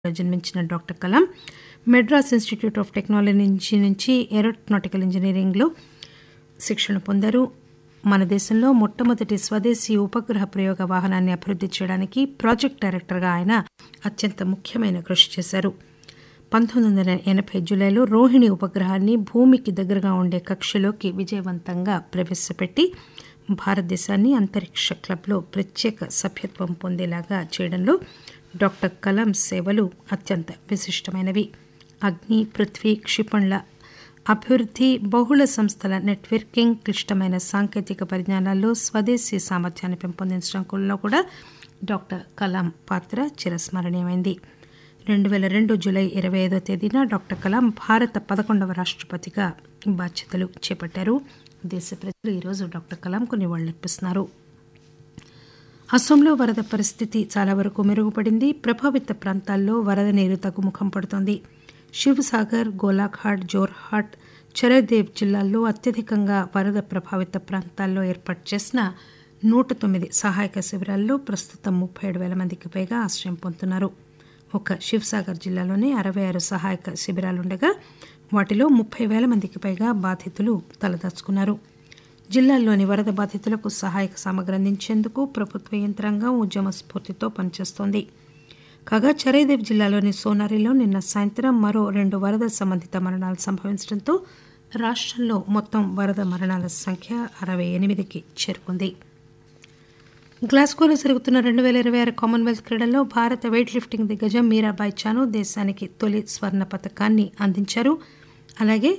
జన్మించిన doctor Kalam Madras Institute of Technology నుంచి aeronautical ఇంజనీరింగ్లో శిక్షణ పొందారు మన దేశంలో మొట్టమొదటి స్వదేశీ ఉపగ్రహ ప్రయోగ వాహనాన్ని అభివృద్ది చేయడానికి ప్రాజెక్ట్ డైరెక్టర్గా ఆయన అత్యంత ముఖ్యమైన కృషి చేశారు పంతొమ్మిది వందల ఎనభై జూలైలో రోహిణి ఉపగ్రహాన్ని భూమికి దగ్గరగా ఉండే కక్షలోకి విజయవంతంగా ప్రవేశపెట్టి భారతదేశాన్ని అంతరిక్ష క్లబ్లో ప్రత్యేక సభ్యత్వం పొందేలాగా చేయడంలో డాక్టర్ కలాం సేవలు అత్యంత విశిష్టమైనవి అగ్ని పృథ్వీ క్షిపణుల అభివృద్ది బహుళ సంస్థల నెట్వర్కింగ్ క్లిష్టమైన సాంకేతిక పరిజ్ఞానాల్లో స్వదేశీ సామర్థ్యాన్ని పెంపొందించడంలో కూడా డాక్టర్ కలాం పాత్ర చిరస్మరణీయమైంది రెండు పేల రెండు జూలై ఇరవై ఐదో తేదీన డాక్టర్ కలాం భారత పదకొండవ రాష్టపతిగా బాధ్యతలు చేపట్టారు దేశ ప్రజలు ఈరోజు డాక్టర్ కలాంకు నివాళులర్పిస్తున్నారు అస్సోంలో వరద పరిస్థితి చాలా వరకు మెరుగుపడింది ప్రభావిత ప్రాంతాల్లో వరద నీరు తగ్గుముఖం పడుతోంది శివసాగర్ గోలాఘాట్ జోర్హాట్ చరదేవ్ జిల్లాల్లో అత్యధికంగా వరద ప్రభావిత ప్రాంతాల్లో ఏర్పాటు చేసిన నూట తొమ్మిది సహాయక శిబిరాల్లో ప్రస్తుతం ముప్పై ఏడు వేల మందికి పైగా ఆశ్రయం పొందుతున్నారు ఒక శివసాగర్ జిల్లాలోనే అరవై ఆరు సహాయక శిబిరాలుండగా వాటిలో ముప్పై వేల మందికి పైగా బాధితులు తలదాచుకున్నారు జిల్లాల్లోని వరద బాధితులకు సహాయక సామగ్రి అందించేందుకు ప్రభుత్వ యంత్రాంగం ఉద్యమ స్ఫూర్తితో పనిచేస్తోంది కాగా చరైదేవ్ జిల్లాలోని సోనారిలో నిన్న సాయంత్రం మరో రెండు వరద సంబంధిత మరణాలు సంభవించడంతో రాష్టంలో మొత్తం వరద మరణాల సంఖ్య అరవై ఎనిమిదికి చేరుకుంది గ్లాస్గోలో జరుగుతున్న రెండు వేల ఇరవై ఆరు కామన్వెల్త్ క్రీడల్లో భారత వెయిట్ లిఫ్టింగ్ దిగ్గజం మీరాబాయ్ చాను దేశానికి తొలి స్వర్ణ పథకాన్ని అందించారు అలాగే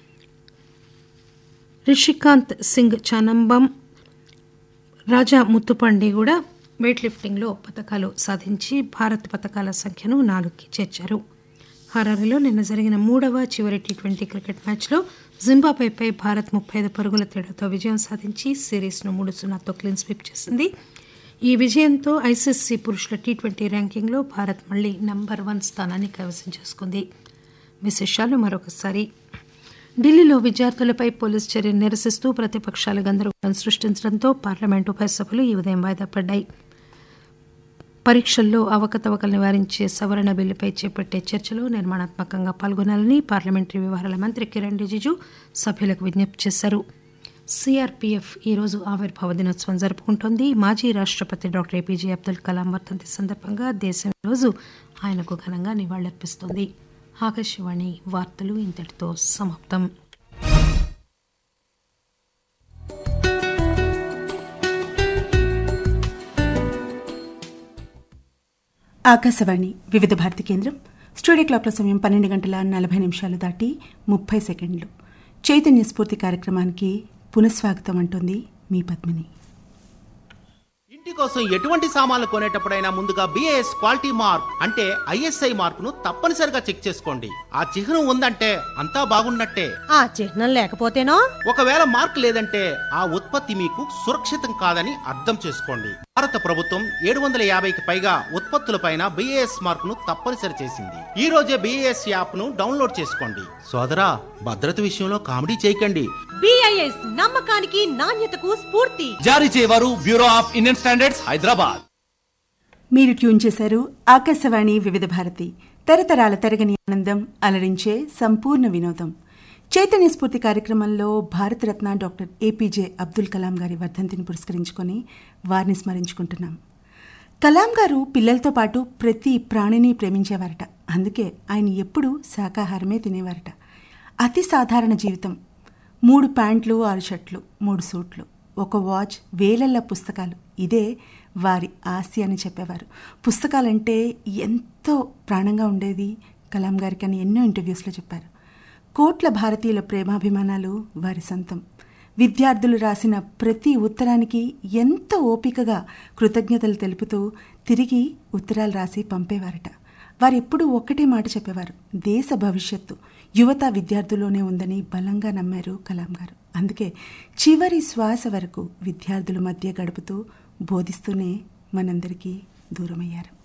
రిషికాంత్ సింగ్ చానంబం రాజా ముత్తుపండి కూడా వెయిట్ లిఫ్టింగ్లో పథకాలు సాధించి భారత్ పథకాల సంఖ్యను నాలుగుకి చేర్చారు హరారీలో నిన్న జరిగిన మూడవ చివరి టీ ట్వంటీ క్రికెట్ మ్యాచ్లో జింబాబ్వేపై భారత్ ముప్పై ఐదు పరుగుల తేడాతో విజయం సాధించి సిరీస్ను మూడు సున్నాతో క్లీన్ స్వీప్ చేసింది ఈ విజయంతో ఐసీసీ పురుషుల టీ ట్వంటీ ర్యాంకింగ్లో భారత్ మళ్లీ నంబర్ వన్ స్థానాన్ని కైవసం చేసుకుంది విశేషాలు మరొకసారి ఢిల్లీలో విద్యార్థులపై పోలీసు చర్యను నిరసిస్తూ ప్రతిపక్షాలు గందరగోళం సృష్టించడంతో పార్లమెంటు ఉభయ సభలు ఈ ఉదయం వాయిదా పడ్డాయి పరీక్షల్లో అవకతవకలు నివారించే సవరణ బిల్లుపై చేపట్టే చర్చలో నిర్మాణాత్మకంగా పాల్గొనాలని పార్లమెంటరీ వ్యవహారాల మంత్రి కిరణ్ రిజిజు సభ్యులకు విజ్ఞప్తి చేశారు సిఆర్పీఎఫ్ ఈరోజు ఆవిర్భావ దినోత్సవం జరుపుకుంటోంది మాజీ రాష్టపతి డాక్టర్ ఏపీజే అబ్దుల్ కలాం వర్ధంతి సందర్భంగా దేశం ఈరోజు ఆయనకు ఘనంగా నివాళులర్పిస్తోంది ఆకాశవాణి వార్తలు ఇంతటితో సమాప్తం ఆకాశవాణి వివిధ భారతి కేంద్రం స్టూడియో క్లాక్ల సమయం పన్నెండు గంటల నలభై నిమిషాలు దాటి ముప్పై సెకండ్లు చైతన్య స్ఫూర్తి కార్యక్రమానికి పునఃస్వాగతం అంటోంది మీ పద్మిని ఇంటి కోసం ఎటువంటి సామాన్లు కొనేటప్పుడైనా ముందుగా బిఏఎస్ క్వాలిటీ మార్క్ అంటే ఐఎస్ఐ మార్కును తప్పనిసరిగా చెక్ చేసుకోండి ఆ చిహ్నం ఉందంటే అంతా బాగున్నట్టే ఆ చిహ్నం లేకపోతేనో ఒకవేళ మార్క్ లేదంటే ఆ ఉత్పత్తి మీకు సురక్షితం కాదని అర్థం చేసుకోండి భారత ప్రభుత్వం ఏడు వందల యాభైకి పైగా ఉత్పత్తులపైన బిఏఎస్ మార్క్ ను తప్పనిసరి చేసింది ఈ రోజే బిఏఎస్ యాప్ ను డౌన్లోడ్ చేసుకోండి సోదరా భద్రత విషయంలో కామెడీ చేయకండి బిఐఎస్ నమ్మకానికి నాణ్యతకు స్ఫూర్తి జారీ చేయవారు Bureau of Indian Standards Hyderabad మీరు ట్యూన్ చేశారు ఆకాశవాణి వివిధ భారతి తరతరాల తరగని ఆనందం అలరించే సంపూర్ణ వినోదం చైతన్య స్ఫూర్తి కార్యక్రమంలో భారతరత్న డాక్టర్ ఏపీజే అబ్దుల్ కలాం గారి వర్ధంతిని పురస్కరించుకొని వారిని స్మరించుకుంటున్నాం కలాం గారు పిల్లలతో పాటు ప్రతి ప్రాణిని ప్రేమించేవారట అందుకే ఆయన ఎప్పుడూ శాకాహారమే తినేవారట అతి సాధారణ జీవితం మూడు ప్యాంట్లు ఆరు షర్ట్లు మూడు సూట్లు ఒక వాచ్ వేలల్ల పుస్తకాలు ఇదే వారి ఆస్తి అని చెప్పేవారు పుస్తకాలంటే ఎంతో ప్రాణంగా ఉండేది కలాం గారికి అని ఎన్నో ఇంటర్వ్యూస్లో చెప్పారు కోట్ల భారతీయుల ప్రేమాభిమానాలు వారి సొంతం విద్యార్థులు రాసిన ప్రతి ఉత్తరానికి ఎంతో ఓపికగా కృతజ్ఞతలు తెలుపుతూ తిరిగి ఉత్తరాలు రాసి పంపేవారట వారు ఎప్పుడూ ఒక్కటే మాట చెప్పేవారు దేశ భవిష్యత్తు యువత విద్యార్థుల్లోనే ఉందని బలంగా నమ్మారు కలాం గారు అందుకే చివరి శ్వాస వరకు విద్యార్థుల మధ్య గడుపుతూ బోధిస్తూనే మనందరికీ దూరమయ్యారు